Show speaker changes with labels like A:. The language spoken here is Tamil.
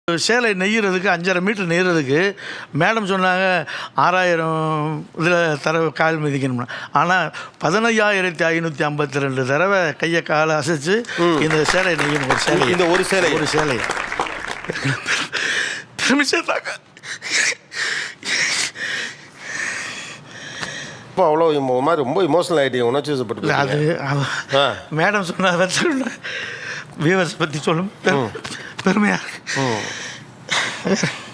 A: சேலை நெய்யறதுக்கு அஞ்சரை மீட்டர் நெய்யறதுக்கு மேடம் சொன்னாங்க ஆறாயிரம் இதில் தடவை கால் மிதிக்கணும்னா ஆனால் பதினையாயிரத்தி ஐநூற்றி ஐம்பத்தி ரெண்டு தடவை கையை காலை அசைச்சு இந்த சேலை நெய்யணும் ஒரு சேலை
B: இந்த ஒரு சேலை
A: ஒரு சேலை பெருமிச்சாங்க
B: இப்போ அவ்வளோ இம்ம- ஒரு மாதிரி ரொம்ப இமோஷனல் ஆகிட்டீங்க உணர்ச்சி
A: இல்லை
B: வசப்பட்டு
A: அது அவ-
B: ஆ.
A: மேடம் சொன்ன வியூவர்ஸ் பற்றி சொல்லும் பெருமையாக இருக்கு
B: ம்